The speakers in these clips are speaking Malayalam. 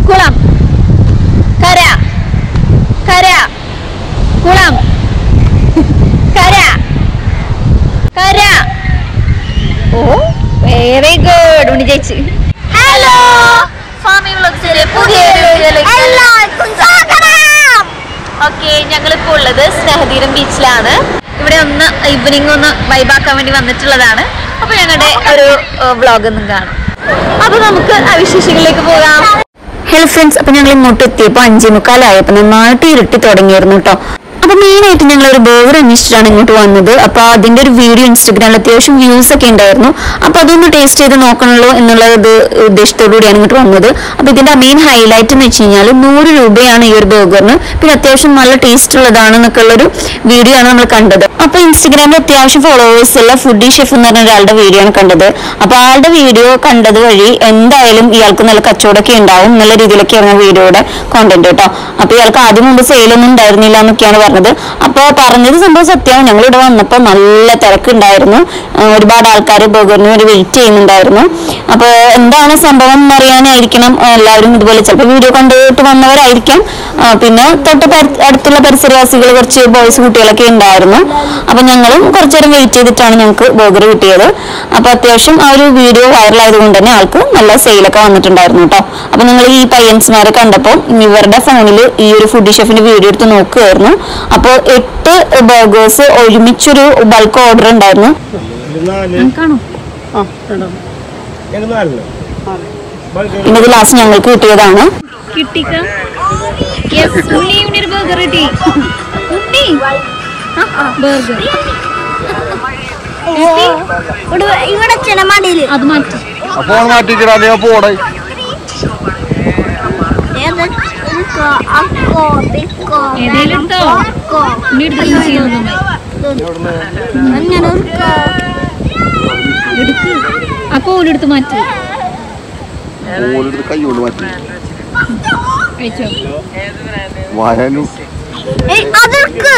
കുളം കര കര കുളം കര കര ഓ വെരി ഗുഡ് ഉണ്ണി ചേച്ചി ഹലോ ഫാമിംഗ് വ്ളോഗ്സിലെ പുതിയൊരു വീഡിയോയിലേക്ക് എല്ലാവർക്കും സ്വാഗതം ഓക്കെ ഞങ്ങളിപ്പോൾ ഉള്ളത് സ്നേഹതീരം ബീച്ചിലാണ് ഇവിടെ ഒന്ന് ഈവനിങ് ഒന്ന് വൈബാക്കാൻ വേണ്ടി വന്നിട്ടുള്ളതാണ് അപ്പൊ ഞങ്ങളുടെ ഒരു വ്ളോഗ് ഒന്നും കാണാം അപ്പൊ നമുക്ക് ആ വിശേഷങ്ങളിലേക്ക് പോകാം ഹലോ ഫ്രണ്ട്സ് അപ്പൊ ഞങ്ങൾ ഇങ്ങോട്ട് എത്തിയപ്പോൾ അഞ്ചേ മുക്കാലായപ്പോൾ നന്നായിട്ട് ഇരുട്ടി തുടങ്ങിയിരുന്നു കേട്ടോ അപ്പൊ മെയിൻ ആയിട്ട് ഞങ്ങൾ ഒരു ബർഗർ അന്വേഷിച്ചിട്ടാണ് ഇങ്ങോട്ട് വന്നത് അപ്പൊ അതിന്റെ ഒരു വീഡിയോ ഇൻസ്റ്റഗ്രാമിൽ അത്യാവശ്യം വ്യൂസ് ഒക്കെ ഉണ്ടായിരുന്നു അപ്പൊ അതൊന്ന് ടേസ്റ്റ് ചെയ്ത് നോക്കണല്ലോ എന്നുള്ള ഇത് ഉദ്ദേശത്തോടു കൂടിയാണ് ഇങ്ങോട്ട് വന്നത് അപ്പൊ ഇതിന്റെ മെയിൻ ഹൈലൈറ്റ് എന്ന് വെച്ച് കഴിഞ്ഞാൽ നൂറ് രൂപയാണ് ഈ ഒരു ബർഗറിന് പിന്നെ അത്യാവശ്യം നല്ല ടേസ്റ്റ് ഉള്ളതാണ് എന്നൊക്കെ ഉള്ളൊരു വീഡിയോ ആണ് നമ്മൾ കണ്ടത് അപ്പൊ ഇൻസ്റ്റഗ്രാമിൽ അത്യാവശ്യം ഫോളോവേഴ്സ് ഉള്ള ഫുഡി ഷെഫ് എന്ന് പറഞ്ഞ ഒരാളുടെ വീഡിയോ ആണ് കണ്ടത് അപ്പൊ ആളുടെ വീഡിയോ കണ്ടത് വഴി എന്തായാലും ഇയാൾക്ക് നല്ല കച്ചവടമൊക്കെ ഉണ്ടാവും നല്ല രീതിയിലൊക്കെയാണ് വീഡിയോയുടെ കോണ്ടന്റ് കേട്ടോ അപ്പൊ ഇയാൾക്ക് ആദ്യം മുമ്പ് സെയിലൊന്നും ഉണ്ടായിരുന്നില്ല എന്നൊക്കെയാണ് പറഞ്ഞത് അപ്പൊ പറഞ്ഞത് സംഭവം സത്യമാണ് ഞങ്ങൾ ഇവിടെ വന്നപ്പോൾ നല്ല തിരക്കുണ്ടായിരുന്നു ആ, ഒരുപാട് ആൾക്കാർ ബർഗറിന് വേണ്ടി വെയിറ്റ് ചെയ്യുന്നുണ്ടായിരുന്നു അപ്പൊ എന്താണ് സംഭവം എന്നറിയാനായിരിക്കണം ആ, എല്ലാവരും ഇതുപോലെ ചിലപ്പോൾ വീഡിയോ കണ്ടിട്ട് വന്നവരായിരിക്കാം ആ, പിന്നെ തൊട്ട് പരി- അടുത്തുള്ള പരിസരവാസികൾ കുറച്ച് ബോയ്സ് കുട്ടികളൊക്കെ ഉണ്ടായിരുന്നു അപ്പൊ ഞങ്ങളും കുറച്ചു നേരം വെയിറ്റ് ചെയ്തിട്ടാണ് ഞങ്ങൾക്ക് ബർഗർ കിട്ടിയത് അപ്പൊ അത്യാവശ്യം ആ ഒരു വീഡിയോ വൈറലായത് കൊണ്ട് തന്നെ ആൾക്ക് നല്ല സെയിലൊക്കെ വന്നിട്ടുണ്ടായിരുന്നു കേട്ടോ അപ്പൊ നിങ്ങൾ ഈ പയ്യൻസ്മാരെ കണ്ടപ്പോൾ ഇവരുടെ ഫോണിൽ ഈ ഒരു ഫുഡ് ഷെഫിന്റെ വീഡിയോ എടുത്ത് നോക്കുകയായിരുന്നു അപ്പോൾ എട്ട് ബർഗേഴ്സ് ഒരുമിച്ചൊരു ബൾക്ക് ഓർഡർ ഉണ്ടായിരുന്നു കാണോ പിന്നെ ഇത് ലാസ്റ്റ് ഞങ്ങൾക്ക് കിട്ടിയതാണ് കിട്ടിക്ക യെസ് ഉണ്ണി ഉണ്ണി ഒരു ബർഗർ കിട്ടി ഉണ്ണി ബർഗർ ഇവിടെ ചെലമടിയില് അത് മാറ്റി ഫോൺ മാറ്റിക്കിടാ നീ പോടെ ഏതേലും എടുത്തോ ഉണ്ണി എടുത്ത് ചെയ്യുന്നു അങ്ങനെ ഉറുക്കോ. എടുക്ക് ആ കോലെടുത്ത് മാറ്റി ഓലെടുത്ത് കൈ കൊണ്ട് മാറ്റി കഴിച്ചോ വയനും ഏയ്, അതിർക്ക്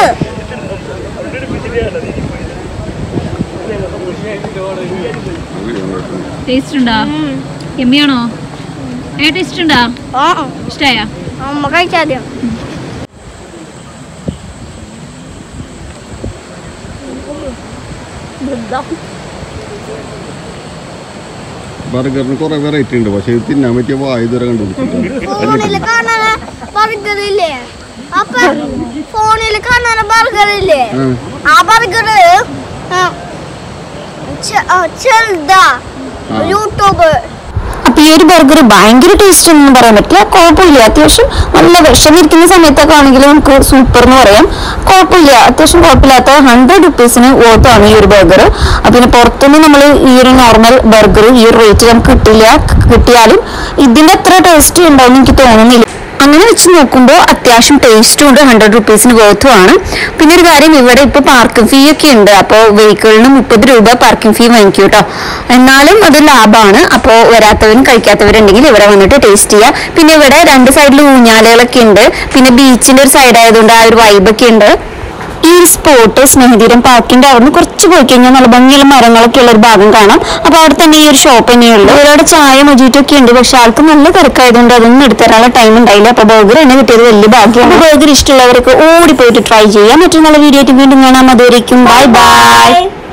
ടേസ്റ്റ് ഉണ്ടോ എമ്മിയാണോ ഏ ടേസ്റ്റ് ഉണ്ടോ ആ ഇഷ്ടായ അമ്മ കഴിച്ചാദ്യം ബർഗറിന് കുറെ വെറൈറ്റി ഉണ്ട് പക്ഷെ ഇത് തിന്നാൻ പറ്റിയ വായ ഇതുവരെ ഫോണില് കണ്ടുപിടിച്ചില്ല കാണാന ബർഗർ ഇല്ലേ അപ്പൊ ഫോണില് കാണാന ബർഗർ ഇല്ലേ ആ ബർഗർ ചെറുതാ ആ. യൂട്യൂബ് അപ്പൊ ഈ ഒരു ബർഗർ ഭയങ്കര ടേസ്റ്റ് ഒന്നും പറയാൻ പറ്റില്ല കുഴപ്പമില്ല അത്യാവശ്യം നല്ല വിഷമിരിക്കുന്ന സമയത്തൊക്കെ ആണെങ്കിൽ നമുക്ക് സൂപ്പർ എന്ന് പറയാം കുഴപ്പമില്ല അത്യാവശ്യം കുഴപ്പമില്ലാത്ത ഹൺഡ്രഡ് റുപ്പീസിന് ആണ് ഈ ഒരു ബർഗർ പിന്നെ പുറത്തുനിന്ന് നമ്മൾ ഈ ഒരു നോർമൽ ബർഗർ ഈ ഒരു റേറ്റ് നമുക്ക് കിട്ടില്ല കിട്ടിയാലും ഇതിന്റെ അത്ര ടേസ്റ്റ് ഉണ്ടാവും എനിക്ക് തോന്നുന്നില്ല അങ്ങനെ വെച്ച് നോക്കുമ്പോൾ അത്യാവശ്യം ടേസ്റ്റും ഉണ്ട് ഹൺഡ്രഡ് റുപ്പീസിന് വേർത്തും ആണ് പിന്നെ ഒരു കാര്യം ഇവിടെ ഇപ്പൊ പാർക്കിംഗ് ഫീ ഒക്കെ ഉണ്ട് അപ്പോൾ വെഹിക്കിളിന് മുപ്പത് രൂപ പാർക്കിംഗ് ഫീ വാങ്ങിക്കും കേട്ടോ എന്നാലും അത് ലാഭമാണ് അപ്പോൾ വരാത്തവരും കഴിക്കാത്തവരുണ്ടെങ്കിൽ ഇവിടെ വന്നിട്ട് ടേസ്റ്റ് ചെയ്യുക പിന്നെ ഇവിടെ രണ്ട് സൈഡിൽ ഊഞ്ഞാലുകളൊക്കെ ഉണ്ട് പിന്നെ ബീച്ചിന്റെ ഒരു സൈഡ് ആയതുകൊണ്ട് ആ ഒരു വൈബൊക്കെ ഉണ്ട് ഈ ഒരു സ്പോട്ട് സ്നേഹിതീരം പാർക്കിന്റെ അവിടുന്ന് കുറച്ച് പോയി കഴിഞ്ഞാൽ നല്ല ഭംഗിയുള്ള മരങ്ങളൊക്കെ ഉള്ള ഒരു ഭാഗം കാണാം അപ്പൊ അവിടെ തന്നെ ഈ ഒരു ഷോപ്പ് തന്നെയുള്ളൂ ഒരുപാട് ചായ മൊജീറ്റോ ഒക്കെ ഉണ്ട് പക്ഷെ ആൾക്ക് നല്ല തിരക്കായതുകൊണ്ട് അതൊന്നും എടുത്തരാനുള്ള ടൈം ഉണ്ടായില്ല അപ്പൊ ബർഗർ തന്നെ കിട്ടിയത് വലിയ ഭാഗ്യമാണ് ബർഗർ ഇഷ്ടമുള്ളവർക്ക് ഓടി പോയിട്ട് ട്രൈ ചെയ്യാം മറ്റൊരു നല്ല വീഡിയോ ആയിട്ട് വീണ്ടും കാണാം അതുവരേക്കും ബൈ ബൈ